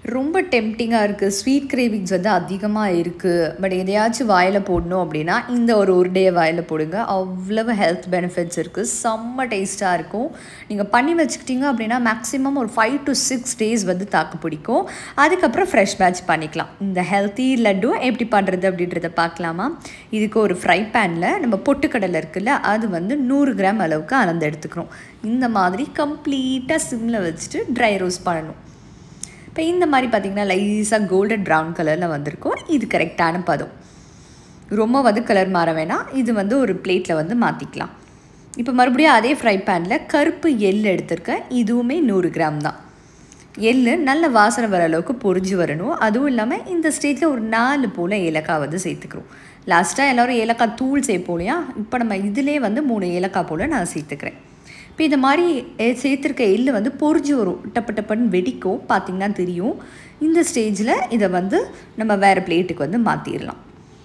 ரொம்ப டெம்டிங்காக இருக்குது sweet cravings வந்து அதிகமாக இருக்குது பட் எதையாச்சும் வாயில் போடணும் அப்படின்னா இந்த ஒரு உருண்டையை வாயில் போடுங்க அவ்வளவு ஹெல்த் பெனிஃபிட்ஸ் இருக்குது செம்ம டேஸ்ட்டாக இருக்கும் நீங்கள் பண்ணி வச்சுக்கிட்டீங்க அப்படின்னா மேக்ஸிமம் ஒரு ஃபைவ் டு சிக்ஸ் டேஸ் வந்து தாக்கு பிடிக்கும் அதுக்கப்புறம் ஃப்ரெஷ் பேட்ச் பண்ணிக்கலாம் இந்த ஹெல்த்தி லட்டு எப்படி பண்ணுறது அப்படின்றத பார்க்கலாமா இதுக்கு ஒரு ஃப்ரை பேனில் நம்ம பொட்டுக்கடலை இருக்குல்ல அது வந்து நூறு கிராம் அளவுக்கு அளந்து எடுத்துக்கிறோம் இந்த மாதிரி கம்ப்ளீட்டாக சிம்மில் வச்சுட்டு ட்ரை ரோஸ்ட் பண்ணணும் இப்போ இந்த மாதிரி பார்த்திங்கன்னா லைஸாக கோல்டன் ப்ரௌன் கலரில் வந்திருக்கும் இது கரெக்டான பதம் ரொம்ப வந்து கலர் மாற வேணாம் இது வந்து ஒரு பிளேட்டில் வந்து மாற்றிக்கலாம் இப்போ மறுபடியும் அதே ஃப்ரை பேனில் கருப்பு எள் எடுத்திருக்கேன் இதுவுமே நூறு கிராம் தான் எள் நல்ல வாசனை வர அளவுக்கு பொரிஞ்சு வரணும் அதுவும் இல்லாமல் இந்த ஸ்டேஜில் ஒரு நாலு போல் ஏலக்காய் வந்து சேர்த்துக்கிறோம் லாஸ்ட்டாக எல்லோரும் ஏலக்காய் தூள் சேர்ப்போம் இல்லையா இப்போ நம்ம இதிலே வந்து மூணு ஏலக்காய் போல் நான் சேர்த்துக்கிறேன் இப்போ இந்த மாதிரி சேர்த்துருக்க எள்ளு வந்து பொறிஞ்சு வரும் டப்பு டப்புன்னு வெடிக்கும் பார்த்திங்கன்னா தெரியும் இந்த ஸ்டேஜில் இதை வந்து நம்ம வேறு பிளேட்டுக்கு வந்து மாற்றிடலாம்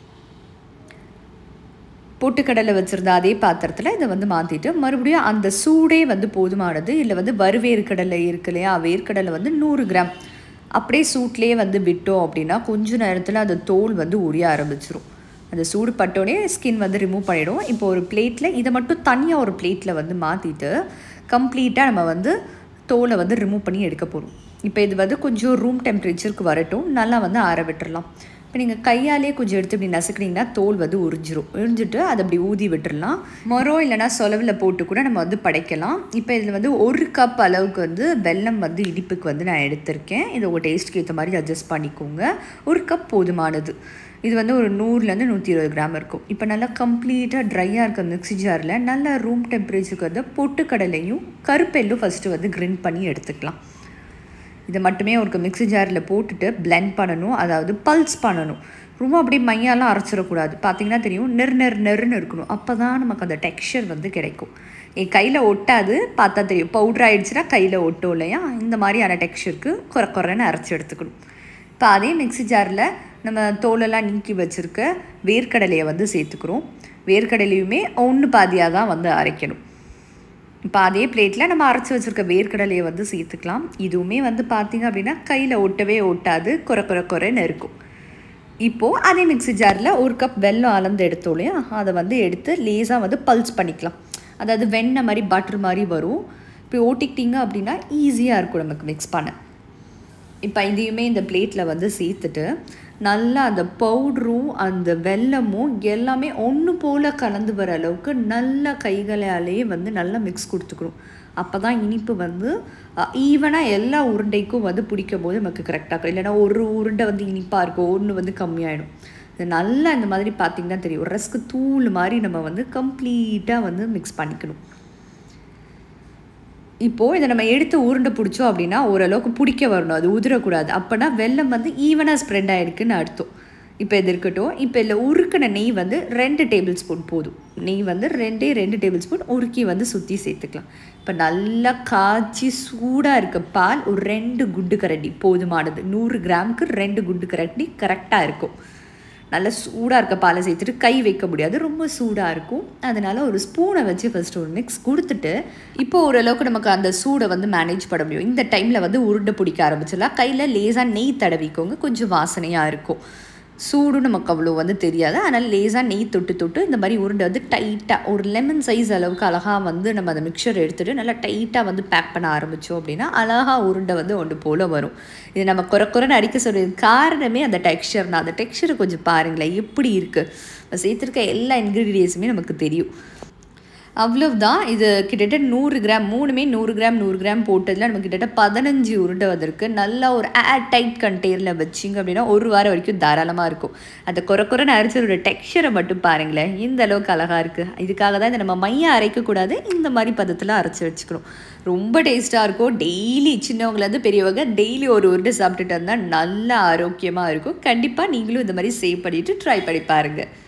பொட்டுக்கடலை வச்சுருந்த அதே பாத்திரத்தில் இதை வந்து மாற்றிட்டு மறுபடியும் அந்த சூடே வந்து போதுமானது இல்லை வந்து வறுவேர்க்கடலை இருக்கு இல்லையா வேர்க்கடலை வந்து நூறு கிராம் அப்படியே சூட்லேயே வந்து விட்டோம் அப்படின்னா கொஞ்ச நேரத்தில் அந்த தோல் வந்து உரிய ஆரம்பிச்சிரும் அந்த சூடு பட்டோடனே ஸ்கின் வந்து ரிமூவ் பண்ணிவிடும் இப்போ ஒரு பிளேட்டில் இதை மட்டும் தனியாக ஒரு பிளேட்டில் வந்து மாற்றிட்டு கம்ப்ளீட்டாக நம்ம வந்து தோலை வந்து ரிமூவ் பண்ணி எடுக்க போகிறோம் இப்போ இது வந்து கொஞ்சம் ரூம் டெம்பரேச்சருக்கு வரட்டும் நல்லா வந்து ஆற விட்டுறலாம் இப்போ நீங்கள் கையாலே கொஞ்சம் எடுத்து இப்படி நசுக்கினீங்கன்னா தோல் வந்து உறிஞ்சிரும் உறிஞ்சிட்டு அதை அப்படி ஊதி விட்டுறலாம் மரம் இல்லைனா சொலவில் போட்டு கூட நம்ம வந்து படைக்கலாம் இப்போ இதில் வந்து ஒரு கப் அளவுக்கு வந்து வெல்லம் வந்து இடிப்புக்கு வந்து நான் எடுத்திருக்கேன் இதை உங்கள் டேஸ்ட்டுக்கு ஏற்ற மாதிரி அட்ஜஸ்ட் பண்ணிக்கோங்க ஒரு கப் போதுமானது இது வந்து ஒரு நூறுலேருந்து நூற்றி இருபது கிராம் இருக்கும் இப்போ நல்லா கம்ப்ளீட்டாக ட்ரையாக இருக்க மிக்ஸி ஜாரில் நல்லா ரூம் டெம்பரேச்சருக்கு வந்து பொட்டுக்கடலையும் கருப்பெல்லும் ஃபஸ்ட்டு வந்து கிரிண்ட் பண்ணி எடுத்துக்கலாம் இதை மட்டுமே ஒரு மிக்ஸி ஜாரில் போட்டுட்டு பிளெண்ட் பண்ணணும் அதாவது பல்ஸ் பண்ணணும் ரொம்ப அப்படியே மையாலாம் அரைச்சிடக்கூடாது பார்த்தீங்கன்னா தெரியும் நெரு நெரு நெருன்னு இருக்கணும் அப்போ தான் நமக்கு அந்த டெக்ஸ்சர் வந்து கிடைக்கும் என் கையில் ஒட்டாது பார்த்தா தெரியும் பவுட்ரு ஆகிடுச்சுன்னா கையில் ஒட்டும் இல்லையா இந்த மாதிரியான டெக்ஸ்சருக்கு குறை குறைன்னு அரைச்சி எடுத்துக்கணும் இப்போ அதே மிக்ஸி ஜாரில் நம்ம தோலெல்லாம் நீக்கி வச்சுருக்க வேர்க்கடலையை வந்து சேர்த்துக்கிறோம் வேர்க்கடலையுமே ஒன்று பாதியாக தான் வந்து அரைக்கணும் இப்போ அதே பிளேட்டில் நம்ம அரைச்சி வச்சுருக்க வேர்க்கடலையை வந்து சேர்த்துக்கலாம் இதுவுமே வந்து பார்த்திங்க அப்படின்னா கையில் ஒட்டவே ஒட்டாது குறை குறை குறைன்னு இருக்கும் இப்போது அதே மிக்ஸி ஜாரில் ஒரு கப் வெல்லம் அளந்து எடுத்தோம் இல்லையா அதை வந்து எடுத்து லேஸாக வந்து பல்ஸ் பண்ணிக்கலாம் அதாவது வெண்ணெய் மாதிரி பட்டர் மாதிரி வரும் இப்போ ஓட்டிக்கிட்டிங்க அப்படின்னா ஈஸியாக இருக்கும் நமக்கு மிக்ஸ் பண்ண இப்போ இதையுமே இந்த பிளேட்டில் வந்து சேர்த்துட்டு நல்லா அந்த பவுடரும் அந்த வெல்லமும் எல்லாமே ஒன்று போல் கலந்து வர அளவுக்கு நல்லா கைகளாலேயே வந்து நல்லா மிக்ஸ் கொடுத்துக்கணும் அப்போ தான் இனிப்பு வந்து ஈவனாக எல்லா உருண்டைக்கும் வந்து பிடிக்கும் போது நமக்கு கரெக்டாக இருக்கும் இல்லைனா ஒரு உருண்டை வந்து இனிப்பாக இருக்கும் ஒன்று வந்து கம்மியாயிடும் இது நல்லா இந்த மாதிரி பார்த்திங்கன்னா தெரியும் ரஸ்க்கு தூள் மாதிரி நம்ம வந்து கம்ப்ளீட்டாக வந்து மிக்ஸ் பண்ணிக்கணும் இப்போது இதை நம்ம எடுத்து உருண்டை பிடிச்சோம் அப்படின்னா ஓரளவுக்கு பிடிக்க வரணும் அது உதிரக்கூடாது அப்போனா வெள்ளம் வந்து ஈவனாக ஸ்ப்ரெட் ஆகிருக்குன்னு அர்த்தம் இப்போ இது இருக்கட்டும் இப்போ இதில் உருக்கின நெய் வந்து ரெண்டு டேபிள் ஸ்பூன் போதும் நெய் வந்து ரெண்டே ரெண்டு டேபிள் ஸ்பூன் உருக்கி வந்து சுற்றி சேர்த்துக்கலாம் இப்போ நல்லா காய்ச்சி சூடாக இருக்க பால் ஒரு ரெண்டு குண்டு கரண்டி போதுமானது நூறு கிராமுக்கு ரெண்டு குண்டு கரண்டி கரெக்டாக இருக்கும் நல்லா சூடாக இருக்க பாலை சேர்த்துட்டு கை வைக்க முடியாது ரொம்ப சூடாக இருக்கும் அதனால் ஒரு ஸ்பூனை வச்சு ஃபஸ்ட்டு ஒரு மிக்ஸ் கொடுத்துட்டு இப்போ ஓரளவுக்கு நமக்கு அந்த சூடை வந்து மேனேஜ் பண்ண முடியும் இந்த டைமில் வந்து உருண்டை பிடிக்க ஆரம்பிச்சிடலாம் கையில் லேசாக நெய் தடவிக்கோங்க கொஞ்சம் வாசனையாக இருக்கும் சூடும் நமக்கு அவ்வளோ வந்து தெரியாது அதனால் லேசாக நெய் தொட்டு தொட்டு இந்த மாதிரி உருண்டை வந்து டைட்டாக ஒரு லெமன் சைஸ் அளவுக்கு அழகாக வந்து நம்ம அந்த மிக்சர் எடுத்துகிட்டு நல்லா டைட்டாக வந்து பேக் பண்ண ஆரம்பித்தோம் அப்படின்னா அழகாக உருண்டை வந்து ஒன்று போல் வரும் இது நம்ம குறை குறைன்னு அடிக்க சொல்கிறது காரணமே அந்த டெக்ஸ்சர் தான் அந்த டெக்ஸ்சரை கொஞ்சம் பாருங்களேன் எப்படி இருக்குது சேர்த்துருக்க எல்லா இன்க்ரீடியன்ஸுமே நமக்கு தெரியும் அவ்வளவுதான் இது கிட்டத்தட்ட நூறு கிராம் மூணுமே நூறு கிராம் நூறு கிராம் போட்டதில் நமக்கு கிட்டத்தட்ட பதினஞ்சு உருண்டை வந்திருக்கு நல்லா ஒரு ஏர் டைட் கண்டெய்னரில் வச்சிங்க அப்படின்னா ஒரு வாரம் வரைக்கும் தாராளமாக இருக்கும் அந்த குறை குறைன்னு அரைச்சதோட டெக்ஸ்சரை மட்டும் பாருங்களேன் இந்த அளவுக்கு அழகாக இருக்குது இதுக்காக தான் இதை நம்ம மையம் அரைக்கக்கூடாது இந்த மாதிரி பதத்தில் அரைச்சி வச்சுக்கணும் ரொம்ப டேஸ்ட்டாக இருக்கும் டெய்லி சின்னவங்கலேருந்து பெரியவங்க டெய்லி ஒரு உருண்டை சாப்பிட்டுட்டு வந்தால் நல்ல ஆரோக்கியமாக இருக்கும் கண்டிப்பாக நீங்களும் இந்த மாதிரி சேவ் பண்ணிவிட்டு ட்ரை பண்ணி பாருங்கள்